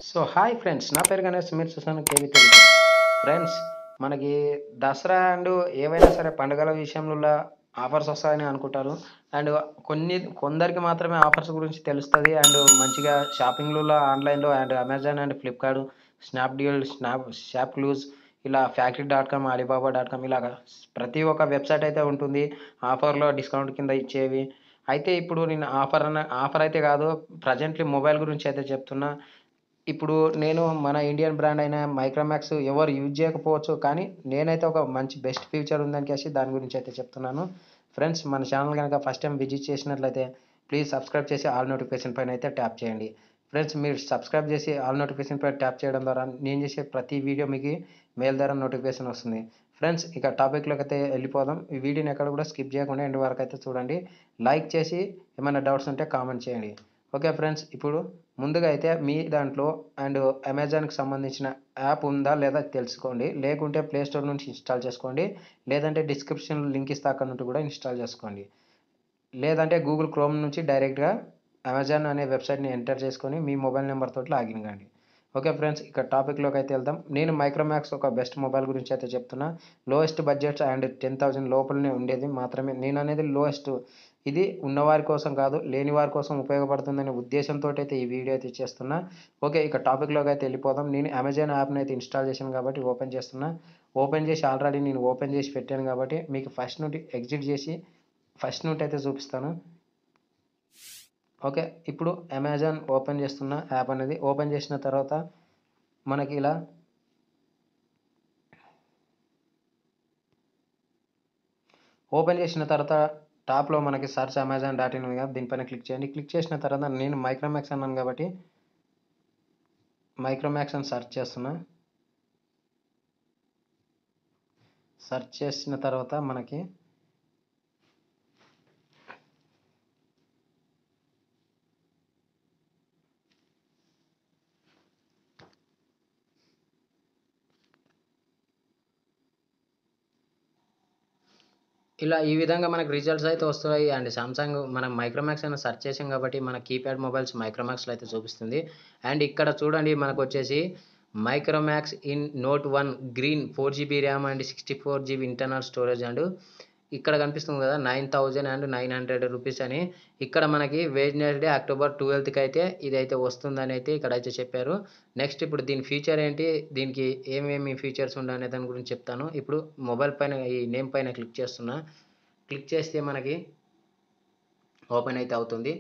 so hi friends నా పేరు గణేష్ మీరు చూసాను కేవీ తెలుగు ఫ్రెండ్స్ మనకి దసరా అండ్ ఏవైనా సరే పండుగల విషయంలో ఆఫర్స్ వస్తాయని అనుకుంటారు అండ్ కొన్ని కొందరికి మాత్రమే ఆఫర్స్ గురించి తెలుస్తుంది అండ్ మంచిగా షాపింగ్లలో ఆన్లైన్లో and Amazon and Flipkart Snapdeal snap ShopClues ఇలా factory dot com Alibaba dot com ఇలాగా ప్రతి ఒక్క వెబ్సైట్ అయితే ఉంటుంది ఆఫర్లో డిస్కౌంట్ కింద ఇచ్చేవి అయితే ఇప్పుడు నేను ఆఫర్ అన్న ఆఫర్ అయితే కాదు ప్రజెంట్లీ మొబైల్ గురించి అయితే చెప్తున్నా ఇప్పుడు నేను మన ఇండియన్ బ్రాండ్ అయిన మైక్రోమాక్స్ ఎవరు యూజ్ చేయకపోవచ్చు కానీ నేనైతే ఒక మంచి బెస్ట్ ఫ్యూచర్ ఉందని కేసి దాని గురించి అయితే చెప్తున్నాను ఫ్రెండ్స్ మన ఛానల్ కనుక ఫస్ట్ టైం విజిట్ చేసినట్లయితే ప్లీజ్ సబ్స్క్రైబ్ చేసి ఆల్ నోటిఫికేషన్ పైన అయితే ట్యాప్ చేయండి ఫ్రెండ్స్ మీరు సబ్స్క్రైబ్ చేసి ఆల్ నోటిఫికేషన్ పైన ట్యాప్ చేయడం ద్వారా నేను చేసే ప్రతి వీడియో మీకు మెయిల్ ద్వారా నోటిఫికేషన్ వస్తుంది ఫ్రెండ్స్ ఇక టాపిక్లోకి అయితే వెళ్ళిపోదాం ఈ వీడియోని ఎక్కడ కూడా స్కిప్ చేయకుండా ఎండ్ వరకు అయితే చూడండి లైక్ చేసి ఏమైనా డౌట్స్ ఉంటే కామెంట్ చేయండి ఓకే ఫ్రెండ్స్ ఇప్పుడు ముందుగా అయితే మీ దాంట్లో అండ్ అమెజాన్కి సంబంధించిన యాప్ ఉందా లేదా తెలుసుకోండి లేకుంటే ప్లే స్టోర్ నుంచి ఇన్స్టాల్ చేసుకోండి లేదంటే డిస్క్రిప్షన్ లింక్ ఇస్తా అక్కడ నుండి కూడా ఇన్స్టాల్ చేసుకోండి లేదంటే గూగుల్ క్రోమ్ నుంచి డైరెక్ట్గా అమెజాన్ అనే వెబ్సైట్ని ఎంటర్ చేసుకొని మీ మొబైల్ నెంబర్ తోటి లాగిన్ కండి ఓకే ఫ్రెండ్స్ ఇక టాపిక్లోకి అయితే వెళ్దాం నేను మైక్రోమాక్స్ ఒక బెస్ట్ మొబైల్ గురించి అయితే చెప్తున్నా lowest budget and ten thousand లోపలనే ఉండేది మాత్రమే నేను అనేది లోయెస్ట్ ఇది ఉన్నవారి కోసం కాదు లేని వారి కోసం ఉపయోగపడుతుందనే ఉద్దేశంతో అయితే ఈ వీడియో అయితే చేస్తున్నా ఓకే ఇక టాపిక్లోకి అయితే వెళ్ళిపోదాం నేను అమెజాన్ యాప్ని అయితే ఇన్స్టాల్ చేశాను కాబట్టి ఓపెన్ చేస్తున్నా ఓపెన్ చేసి ఆల్రెడీ నేను ఓపెన్ చేసి పెట్టాను కాబట్టి మీకు ఫస్ట్ నుండి ఎగ్జిట్ చేసి ఫస్ట్ నుండి అయితే చూపిస్తాను ఓకే ఇప్పుడు అమెజాన్ ఓపెన్ చేస్తున్న యాప్ అనేది ఓపెన్ చేసిన తర్వాత మనకి ఇలా ఓపెన్ చేసిన తర్వాత టాప్లో మనకి సర్చ్ అమెజాన్ డాట్ ఇన్ ఉంది కదా దీనిపైన క్లిక్ చేయండి క్లిక్ చేసిన తర్వాత నేను మైక్రోమాక్స్ అన్నాను కాబట్టి మైక్రోమాక్స్ అని సెర్చ్ చేస్తున్నా సెర్చ్ చేసిన తర్వాత మనకి ఇలా ఈ విధంగా మనకు రిజల్ట్స్ అయితే వస్తాయి అండ్ సామ్సంగ్ మనం మైక్రోమాక్స్ అని సెర్చ్ చేసాం కాబట్టి మన కీప్యాడ్ మొబైల్స్ మైక్రోమాక్స్లో అయితే చూపిస్తుంది అండ్ ఇక్కడ చూడండి మనకు వచ్చేసి Micromax IN note one green four GB RAM and sixty four GB internal storage and ఇక్కడ కనిపిస్తుంది కదా nine thousand and nine hundred rupees అని ఇక్కడ మనకి వెడ్నెస్డే అక్టోబర్ ట్వెల్త్కి అయితే ఇదైతే వస్తుందని అయితే ఇక్కడ అయితే చెప్పారు నెక్స్ట్ ఇప్పుడు దీని ఫీచర్ ఏంటి దీనికి ఏమేమి ఫీచర్స్ ఉండనే దాని గురించి చెప్తాను ఇప్పుడు మొబైల్ పైన ఈ నేమ్ పైన క్లిక్ చేస్తున్నా క్లిక్ చేస్తే మనకి ఓపెన్ అయితే అవుతుంది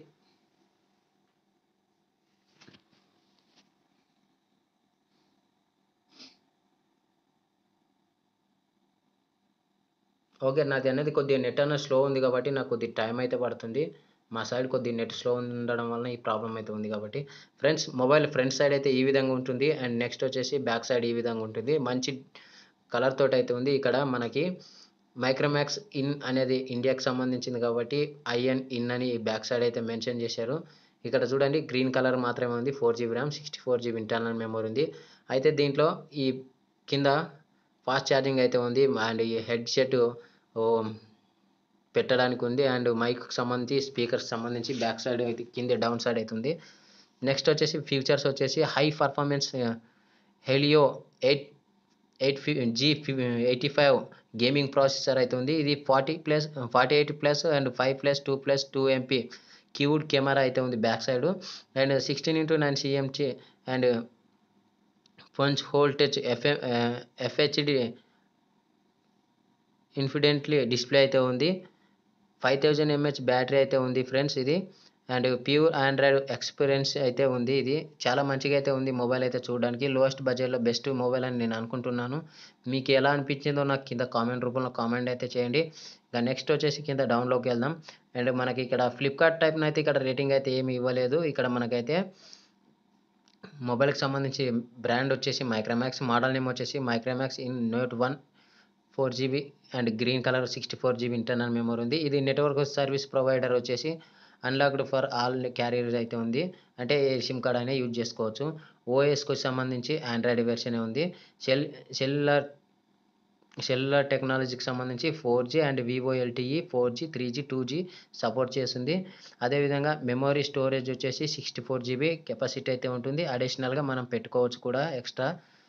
ఓకే నాది అనేది కొద్దిగా నెట్ అనేది స్లో ఉంది కాబట్టి నాకు కొద్దిగా టైం అయితే పడుతుంది మా సైడ్ కొద్దిగా నెట్ స్లో ఉండడం వలన ఈ ప్రాబ్లం అయితే ఉంది కాబట్టి ఫ్రెండ్స్ మొబైల్ ఫ్రంట్ సైడ్ అయితే ఈ విధంగా ఉంటుంది అండ్ నెక్స్ట్ వచ్చేసి బ్యాక్ సైడ్ ఈ విధంగా ఉంటుంది మంచి కలర్ తోటి అయితే ఉంది ఇక్కడ మనకి మైక్రోమాక్స్ ఇన్ అనేది ఇండియాకి సంబంధించింది కాబట్టి ఐఎన్ ఇన్ అని బ్యాక్ సైడ్ అయితే మెన్షన్ చేశారు ఇక్కడ చూడండి గ్రీన్ కలర్ మాత్రమే ఉంది four GB RAM sixty four GB internal memory ఉంది అయితే దీంట్లో ఈ కింద ఫాస్ట్ ఛార్జింగ్ అయితే ఉంది అండ్ ఈ హెడ్సెట్ పెట్టడానికి ఉంది అండ్ మైక్కి సంబంధించి స్పీకర్స్ సంబంధించి బ్యాక్ సైడ్ అయితే కింద డౌన్ సైడ్ అవుతుంది నెక్స్ట్ వచ్చేసి ఫీచర్స్ వచ్చేసి high performance Helio eight eight ఫి G eighty five gaming processor అయితే ఉంది ఇది forty plus forty eight plus and five plus two plus two MP కీవుడ్ కెమెరా అయితే ఉంది back side and sixteen into nine సిఎంచి and punch hole touch FM FHD ఇన్ఫిడెంట్లీ display అయితే ఉంది ఫైవ్ థౌజండ్ ఎంహెచ్ బ్యాటరీ అయితే ఉంది ఫ్రెండ్స్ ఇది అండ్ ప్యూర్ ఆండ్రాయిడ్ ఎక్స్పీరియన్స్ అయితే ఉంది ఇది చాలా మంచిగా అయితే ఉంది మొబైల్ అయితే చూడడానికి లోయెస్ట్ బడ్జెట్లో బెస్ట్ మొబైల్ అని నేను అనుకుంటున్నాను మీకు ఎలా అనిపించిందో నాకు కింద కామెంట్ రూపంలో కామెంట్ అయితే చేయండి ఇక నెక్స్ట్ వచ్చేసి కింద డౌన్లోకి వెళ్దాం అండ్ మనకి ఇక్కడ ఫ్లిప్కార్ట్ టైప్న అయితే ఇక్కడ రేటింగ్ అయితే ఏమి ఇవ్వలేదు ఇక్కడ మనకైతే మొబైల్కి సంబంధించి బ్రాండ్ వచ్చేసి మైక్రోమాక్స్ మోడల్ నేమ్ వచ్చేసి Micromax IN note one four GB and green colour sixty four GB internal memory ఉంది ఇది నెట్వర్క్ సర్వీస్ ప్రొవైడర్ వచ్చేసి అన్లాక్డ్ ఫర్ ఆల్ క్యారియర్స్ అయితే ఉంది అంటే ఏ సిమ్ కార్డ్ అయినా యూజ్ చేసుకోవచ్చు ఓఎస్కి సంబంధించి ఆండ్రాయిడ్ వెర్షన్ ఉంది సెల్ సెల్యులర్ సెల్యులార్ టెక్నాలజీకి సంబంధించి ఫోర్ జీ అండ్ వివో LTE four G three G two G support చేస్తుంది అదేవిధంగా మెమొరీ స్టోరేజ్ వచ్చేసి సిక్స్టీ ఫోర్ జీబీ కెపాసిటీ అయితే ఉంటుంది అడిషనల్గా మనం పెట్టుకోవచ్చు కూడా ఎక్స్ట్రా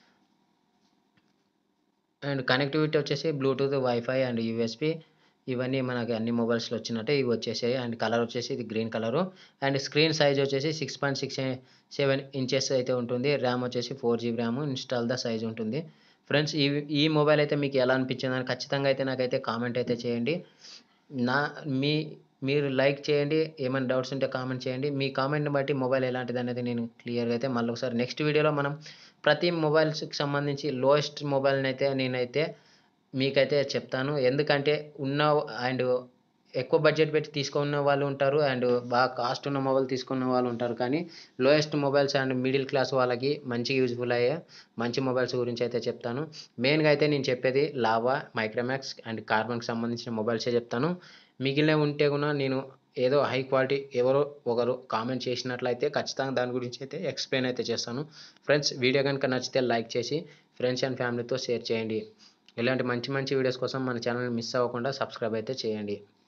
అండ్ కనెక్టివిటీ వచ్చేసి బ్లూటూత్ వైఫై అండ్ యూఎస్బి ఇవన్నీ మనకి అన్ని మొబైల్స్లో వచ్చినట్టే ఇవి వచ్చేసాయి అండ్ కలర్ వచ్చేసి ఇది green colour and screen size వచ్చేసి six point six seven inches అయితే ఉంటుంది ర్యామ్ వచ్చేసి four GB RAM install the size ఉంటుంది ఫ్రెండ్స్ ఈ ఈ మొబైల్ అయితే మీకు ఎలా అనిపించిందని ఖచ్చితంగా అయితే నాకైతే కామెంట్ అయితే చేయండి నా మీ మీరు లైక్ చేయండి ఏమైనా డౌట్స్ ఉంటే కామెంట్ చేయండి మీ కామెంట్ని బట్టి మొబైల్ ఎలాంటిది అనేది నేను క్లియర్గా అయితే మళ్ళీ ఒకసారి నెక్స్ట్ వీడియోలో మనం ప్రతి మొబైల్స్కి సంబంధించి లోయెస్ట్ మొబైల్ని అయితే నేనైతే మీకైతే చెప్తాను ఎందుకంటే ఉన్న అండ్ ఎక్కువ బడ్జెట్ పెట్టి తీసుకున్న వాళ్ళు ఉంటారు అండ్ బాగా కాస్ట్ ఉన్న మొబైల్ తీసుకున్న వాళ్ళు ఉంటారు కానీ lowest mobiles and middle class వాళ్ళకి మంచి యూజ్ఫుల్ అయ్యే మంచి మొబైల్స్ గురించి అయితే చెప్తాను మెయిన్గా అయితే నేను చెప్పేది లావా మైక్రోమాక్స్ అండ్ కార్బన్కి సంబంధించిన మొబైల్సే చెప్తాను మిగిలిన ఉంటే కూడా నేను ఏదో హై క్వాలిటీ ఎవరో ఒకరు కామెంట్ చేసినట్లయితే ఖచ్చితంగా దాని గురించి అయితే ఎక్స్ప్లెయిన్ అయితే చేస్తాను ఫ్రెండ్స్ వీడియో కనుక నచ్చితే లైక్ చేసి ఫ్రెండ్స్ అండ్ ఫ్యామిలీతో షేర్ చేయండి ఇలాంటి మంచి మంచి వీడియోస్ కోసం మన ఛానల్ని మిస్ అవ్వకుండా సబ్స్క్రైబ్ అయితే చేయండి